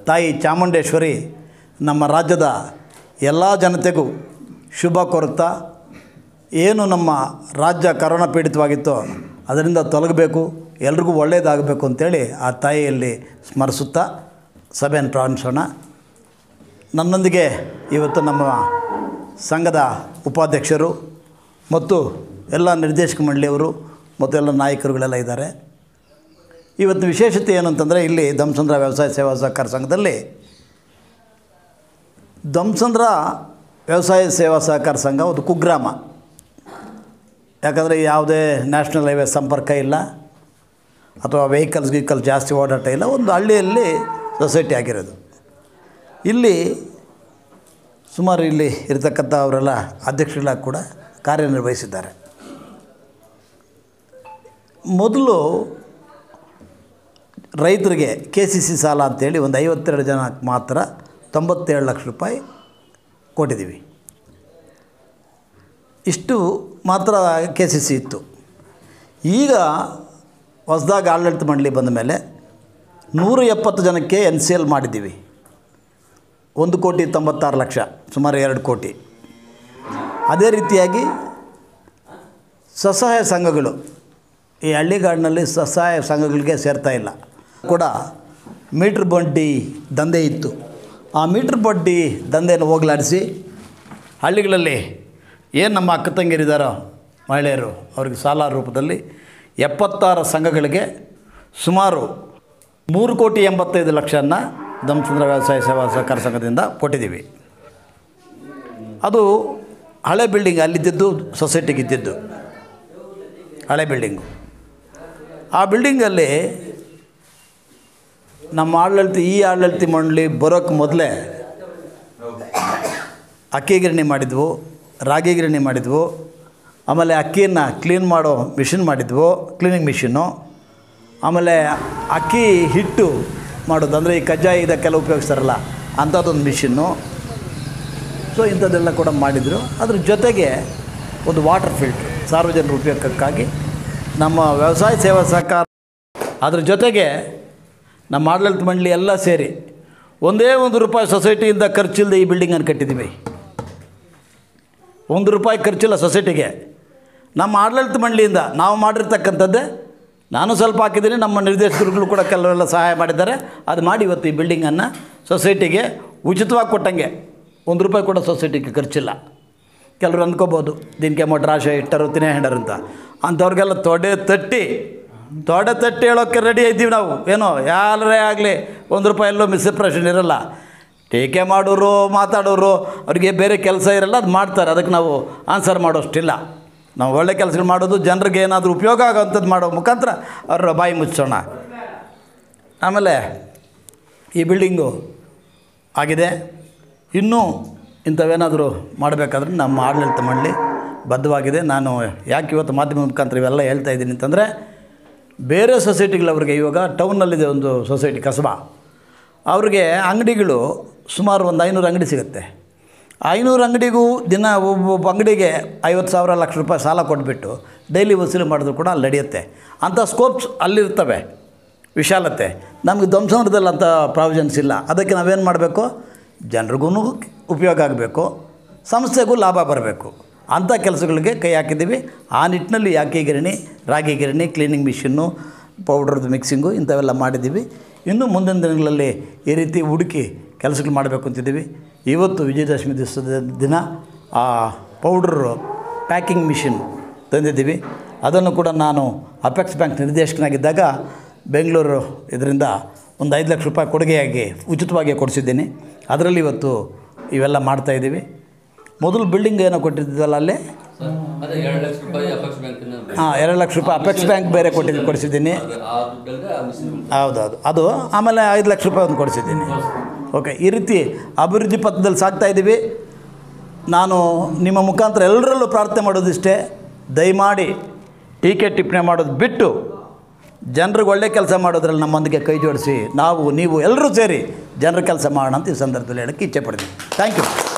ತಾಯಿ ಚಾಮುಂಡೇಶ್ವರಿ ನಮ್ಮ ರಾಜ್ಯದ ಎಲ್ಲ ಜನತೆಗೂ ಶುಭ ಕೋರುತ್ತಾ ಏನು ನಮ್ಮ ರಾಜ್ಯ ಕರೋನಾ ಪೀಡಿತವಾಗಿತ್ತೋ ಅದರಿಂದ ತೊಲಗಬೇಕು ಎಲ್ರಿಗೂ ಒಳ್ಳೆಯದಾಗಬೇಕು ಅಂತೇಳಿ ಆ ತಾಯಿಯಲ್ಲಿ ಸ್ಮರಿಸುತ್ತಾ ಸಭೆಯನ್ನು ಪ್ರಾರಂಭಿಸೋಣ ನನ್ನೊಂದಿಗೆ ಇವತ್ತು ನಮ್ಮ ಸಂಘದ ಉಪಾಧ್ಯಕ್ಷರು ಮತ್ತು ಎಲ್ಲ ನಿರ್ದೇಶಕ ಮಂಡಳಿಯವರು ಮತ್ತು ಎಲ್ಲ ನಾಯಕರುಗಳೆಲ್ಲ ಇದ್ದಾರೆ ಇವತ್ತು ವಿಶೇಷತೆ ಏನು ಅಂತಂದರೆ ಇಲ್ಲಿ ಧಮ್ಸಂದ್ರ ವ್ಯವಸಾಯ ಸೇವಾ ಸಹಕಾರ ಸಂಘದಲ್ಲಿ ಧಮ್ಸಂದ್ರ ವ್ಯವಸಾಯ ಸೇವಾ ಸಹಕಾರ ಸಂಘ ಒಂದು ಕುಗ್ರಾಮ ಯಾಕಂದರೆ ಯಾವುದೇ ನ್ಯಾಷನಲ್ ಹೈವೇ ಸಂಪರ್ಕ ಇಲ್ಲ ಅಥವಾ ವೆಹಿಕಲ್ಸ್ ಗಿಹಿಕಲ್ ಜಾಸ್ತಿ ಓಡಾಟ ಇಲ್ಲ ಒಂದು ಹಳ್ಳಿಯಲ್ಲಿ ಸೊಸೈಟಿ ಆಗಿರೋದು ಇಲ್ಲಿ ಸುಮಾರು ಇಲ್ಲಿ ಇರತಕ್ಕಂಥ ಅವರೆಲ್ಲ ಅಧ್ಯಕ್ಷಗಳಾಗಿ ಕೂಡ ಕಾರ್ಯನಿರ್ವಹಿಸಿದ್ದಾರೆ ಮೊದಲು ರೈತರಿಗೆ ಕೆ ಸಿ ಸಿ ಸಾಲ ಅಂತೇಳಿ ಒಂದು ಐವತ್ತೆರಡು ಜನಕ್ಕೆ ಮಾತ್ರ ತೊಂಬತ್ತೇಳು ಲಕ್ಷ ರೂಪಾಯಿ ಕೊಟ್ಟಿದ್ದೀವಿ ಇಷ್ಟು ಮಾತ್ರ ಕೆ ಸಿ ಸಿ ಇತ್ತು ಈಗ ಹೊಸದಾಗಿ ಆಡಳಿತ ಮಂಡಳಿ ಬಂದ ಮೇಲೆ ನೂರ ಎಪ್ಪತ್ತು ಜನಕ್ಕೆ ಎನ್ ಸಿ ಎಲ್ ಮಾಡಿದ್ದೀವಿ ಒಂದು ಕೋಟಿ ತೊಂಬತ್ತಾರು ಲಕ್ಷ ಸುಮಾರು ಎರಡು ಕೋಟಿ ಅದೇ ರೀತಿಯಾಗಿ ಸ್ವಸಹಾಯ ಸಂಘಗಳು ಈ ಹಳ್ಳಿಗಾಡಿನಲ್ಲಿ ಸ್ವಸಹಾಯ ಸಂಘಗಳಿಗೆ ಸೇರ್ತಾ ಇಲ್ಲ ಕೂಡ ಮೀಟ್ರ್ ಬಡ್ಡಿ ದಂಧೆ ಇತ್ತು ಆ ಮೀಟ್ರ್ ಬಡ್ಡಿ ದಂಧೆಯನ್ನು ಹೋಗಲಾಡಿಸಿ ಹಳ್ಳಿಗಳಲ್ಲಿ ಏನು ನಮ್ಮ ಅಕ್ಕ ತಂಗಿರಿದ್ದಾರೋ ಮಹಿಳೆಯರು ಅವ್ರಿಗೆ ಸಾಲ ರೂಪದಲ್ಲಿ ಎಪ್ಪತ್ತಾರು ಸಂಘಗಳಿಗೆ ಸುಮಾರು ಮೂರು ಕೋಟಿ ಎಂಬತ್ತೈದು ಲಕ್ಷನ ಧಮ್ಸಂದ್ರ ವ್ಯವಸಾಯ ಸೇವಾ ಸಹಕಾರ ಸಂಘದಿಂದ ಕೊಟ್ಟಿದ್ದೀವಿ ಅದು ಹಳೆ ಬಿಲ್ಡಿಂಗ್ ಅಲ್ಲಿದ್ದಿದ್ದು ಸೊಸೈಟಿಗೆ ಇದ್ದಿದ್ದು ಹಳೆ ಬಿಲ್ಡಿಂಗು ಆ ಬಿಲ್ಡಿಂಗಲ್ಲಿ ನಮ್ಮ ಆಡಳಿತ ಈ ಆಡಳಿತ ಮಂಡಳಿ ಬರೋಕ್ಕೆ ಮೊದಲೇ ಅಕ್ಕಿ ಗಿರಣಿ ಮಾಡಿದ್ವು ರಾಗಿ ಗಿರಣಿ ಮಾಡಿದ್ವು ಆಮೇಲೆ ಅಕ್ಕಿಯನ್ನು ಕ್ಲೀನ್ ಮಾಡೋ ಮಿಷಿನ್ ಮಾಡಿದ್ವು ಕ್ಲೀನಿಂಗ್ ಮಿಷಿನ್ನು ಆಮೇಲೆ ಅಕ್ಕಿ ಹಿಟ್ಟು ಮಾಡೋದು ಅಂದರೆ ಈ ಕಜ್ಜಾಯ ಇದಕ್ಕೆಲ್ಲ ಉಪಯೋಗಿಸ್ತಾರಲ್ಲ ಅಂಥದ್ದೊಂದು ಮಿಷಿನ್ನು ಸೊ ಇಂಥದ್ದೆಲ್ಲ ಕೂಡ ಮಾಡಿದರು ಅದ್ರ ಜೊತೆಗೆ ಒಂದು ವಾಟರ್ ಫಿಲ್ಟ್ರ್ ಸಾರ್ವಜನಿಕ ಉಪಯೋಗಕ್ಕಾಗಿ ನಮ್ಮ ವ್ಯವಸಾಯ ಸೇವಾ ಸಹಕಾರ ಅದ್ರ ಜೊತೆಗೆ ನಮ್ಮ ಆಡಳಿತ ಮಂಡಳಿ ಎಲ್ಲ ಸೇರಿ ಒಂದೇ ಒಂದು ರೂಪಾಯಿ ಸೊಸೈಟಿಯಿಂದ ಖರ್ಚಿಲ್ಲದೆ ಈ ಬಿಲ್ಡಿಂಗನ್ನು ಕಟ್ಟಿದ್ದೀವಿ ಒಂದು ರೂಪಾಯಿ ಖರ್ಚಿಲ್ಲ ಸೊಸೈಟಿಗೆ ನಮ್ಮ ಆಡಳಿತ ಮಂಡಳಿಯಿಂದ ನಾವು ಮಾಡಿರ್ತಕ್ಕಂಥದ್ದೇ ನಾನು ಸ್ವಲ್ಪ ಹಾಕಿದ್ದೀನಿ ನಮ್ಮ ನಿರ್ದೇಶಕರುಗಳು ಕೂಡ ಕೆಲವೆಲ್ಲ ಸಹಾಯ ಮಾಡಿದ್ದಾರೆ ಅದು ಮಾಡಿ ಇವತ್ತು ಈ ಬಿಲ್ಡಿಂಗನ್ನು ಸೊಸೈಟಿಗೆ ಉಚಿತವಾಗಿ ಕೊಟ್ಟಂಗೆ ಒಂದು ರೂಪಾಯಿ ಕೂಡ ಸೊಸೈಟಿಗೆ ಖರ್ಚಿಲ್ಲ ಕೆಲವರು ಅಂದ್ಕೋಬೋದು ದಿನಕ್ಕೆ ಮೊಟ್ರಾಶ ಇಟ್ಟರು ತಿನೇ ಹೆಂಡರು ಅಂತ ಅಂಥವ್ರಿಗೆಲ್ಲ ತೊಡೆ ತಟ್ಟಿ ತೊಡೆ ತಟ್ಟಿ ಹೇಳೋಕ್ಕೆ ರೆಡಿ ಇದ್ದೀವಿ ನಾವು ಏನೋ ಯಾರೇ ಆಗಲಿ ಒಂದು ರೂಪಾಯಿ ಎಲ್ಲೋ ಮಿಸ್ಪ್ರೆಷನ್ ಇರಲ್ಲ ಟೀಕೆ ಮಾಡೋರು ಮಾತಾಡೋರು ಅವ್ರಿಗೆ ಬೇರೆ ಕೆಲಸ ಇರಲ್ಲ ಅದು ಮಾಡ್ತಾರೆ ಅದಕ್ಕೆ ನಾವು ಆನ್ಸರ್ ಮಾಡೋಷ್ಟಿಲ್ಲ ನಾವು ಒಳ್ಳೆ ಕೆಲಸಗಳು ಮಾಡೋದು ಜನರಿಗೆ ಏನಾದರೂ ಉಪಯೋಗ ಆಗೋವಂಥದ್ದು ಮಾಡೋ ಮುಖಾಂತರ ಅವ್ರ ಬಾಯಿ ಮುಚ್ಚೋಣ ಆಮೇಲೆ ಈ ಬಿಲ್ಡಿಂಗು ಆಗಿದೆ ಇನ್ನೂ ಇಂಥವೇನಾದರೂ ಮಾಡಬೇಕಾದ್ರೆ ನಮ್ಮ ಆಡಳಿತ ಮಂಡಳಿ ಬದ್ಧವಾಗಿದೆ ನಾನು ಯಾಕೆ ಇವತ್ತು ಮಾಧ್ಯಮ ಮುಖಾಂತರ ಇವೆಲ್ಲ ಹೇಳ್ತಾ ಇದ್ದೀನಿ ಅಂತಂದರೆ ಬೇರೆ ಸೊಸೈಟಿಗಳವ್ರಿಗೆ ಇವಾಗ ಟೌನ್ನಲ್ಲಿದೆ ಒಂದು ಸೊಸೈಟಿ ಕಸಬಾ ಅವ್ರಿಗೆ ಅಂಗಡಿಗಳು ಸುಮಾರು ಒಂದು ಐನೂರು ಅಂಗಡಿ ಸಿಗುತ್ತೆ ಐನೂರು ಅಂಗಡಿಗೂ ದಿನ ಒಬ್ಬೊಬ್ಬ ಅಂಗಡಿಗೆ ಐವತ್ತು ಸಾವಿರ ಲಕ್ಷ ರೂಪಾಯಿ ಸಾಲ ಕೊಟ್ಬಿಟ್ಟು ಡೈಲಿ ವಸೂಲಿ ಮಾಡಿದ್ರು ಕೂಡ ಅಲ್ಲಿ ನಡೆಯುತ್ತೆ ಅಂಥ ಸ್ಕೋಪ್ಸ್ ಅಲ್ಲಿರ್ತವೆ ವಿಶಾಲತೆ ನಮಗೆ ಧ್ವಂಸವರದಲ್ಲಿ ಅಂಥ ಪ್ರಾವಿಷನ್ಸ್ ಇಲ್ಲ ಅದಕ್ಕೆ ನಾವೇನು ಮಾಡಬೇಕು ಜನರಿಗೂ ಉಪಯೋಗ ಆಗಬೇಕು ಸಂಸ್ಥೆಗೂ ಲಾಭ ಬರಬೇಕು ಅಂಥ ಕೆಲಸಗಳಿಗೆ ಕೈ ಹಾಕಿದ್ದೀವಿ ಆ ನಿಟ್ಟಿನಲ್ಲಿ ಯಾಕೆ ಗಿರಣಿ ರಾಗಿ ಗಿರಣಿ ಕ್ಲೀನಿಂಗ್ ಮಿಷಿನ್ನು ಪೌಡ್ರದ್ದು ಮಿಕ್ಸಿಂಗು ಇಂಥವೆಲ್ಲ ಮಾಡಿದ್ದೀವಿ ಇನ್ನು ಮುಂದಿನ ದಿನಗಳಲ್ಲಿ ಈ ರೀತಿ ಹುಡುಕಿ ಕೆಲಸಗಳು ಮಾಡಬೇಕು ಅಂತಿದ್ದೀವಿ ಇವತ್ತು ವಿಜಯದಶಮಿ ದಿವಸದ ದಿನ ಆ ಪೌಡ್ರು ಪ್ಯಾಕಿಂಗ್ ಮಿಷಿನ್ ತಂದಿದ್ದೀವಿ ಅದನ್ನು ಕೂಡ ನಾನು ಅಪೆಕ್ಸ್ ಬ್ಯಾಂಕ್ ನಿರ್ದೇಶಕನಾಗಿದ್ದಾಗ ಬೆಂಗಳೂರು ಇದರಿಂದ ಒಂದು ಐದು ಲಕ್ಷ ರೂಪಾಯಿ ಕೊಡುಗೆಯಾಗಿ ಉಚಿತವಾಗಿ ಕೊಡಿಸಿದ್ದೀನಿ ಅದರಲ್ಲಿ ಇವತ್ತು ಇವೆಲ್ಲ ಮಾಡ್ತಾಯಿದ್ದೀವಿ ಮೊದಲು ಬಿಲ್ಡಿಂಗ್ ಏನೋ ಕೊಟ್ಟಿದ್ವಲ್ಲ ಅಲ್ಲಿ ಅದೇ ಎರಡು ಲಕ್ಷ ರೂಪಾಯಿ ಅಪೆಕ್ಸ್ ಬ್ಯಾಂಕಿನ ಹಾಂ ಎರಡು ಲಕ್ಷ ರೂಪಾಯಿ ಅಪೆಕ್ಸ್ ಬ್ಯಾಂಕ್ ಬೇರೆ ಕೊಟ್ಟಿದ್ದು ಕೊಡಿಸಿದ್ದೀನಿ ಆ ದುಡ್ಡಲ್ಲದೆ ಆ ಮಿಷಿನ್ ಹೌದೌದು ಅದು ಆಮೇಲೆ ಐದು ಲಕ್ಷ ರೂಪಾಯಿ ಒಂದು ಕೊಡಿಸಿದ್ದೀನಿ ಓಕೆ ಈ ರೀತಿ ಅಭಿವೃದ್ಧಿ ಪಥದಲ್ಲಿ ಸಾಗ್ತಾ ಇದ್ದೀವಿ ನಾನು ನಿಮ್ಮ ಮುಖಾಂತರ ಎಲ್ಲರಲ್ಲೂ ಪ್ರಾರ್ಥನೆ ಮಾಡೋದಿಷ್ಟೇ ದಯಮಾಡಿ ಟೀಕೆ ಟಿಪ್ಪಣಿ ಮಾಡೋದು ಬಿಟ್ಟು ಜನರಿಗೆ ಒಳ್ಳೆ ಕೆಲಸ ಮಾಡೋದ್ರಲ್ಲಿ ನಮ್ಮೊಂದಿಗೆ ಕೈ ಜೋಡಿಸಿ ನಾವು ನೀವು ಎಲ್ಲರೂ ಸೇರಿ ಜನರ ಕೆಲಸ ಮಾಡೋಣ ಅಂತ ಈ ಸಂದರ್ಭದಲ್ಲಿ ಹೇಳೋಕ್ಕೆ ಇಚ್ಛೆ ಪಡ್ತೀನಿ ಥ್ಯಾಂಕ್ ಯು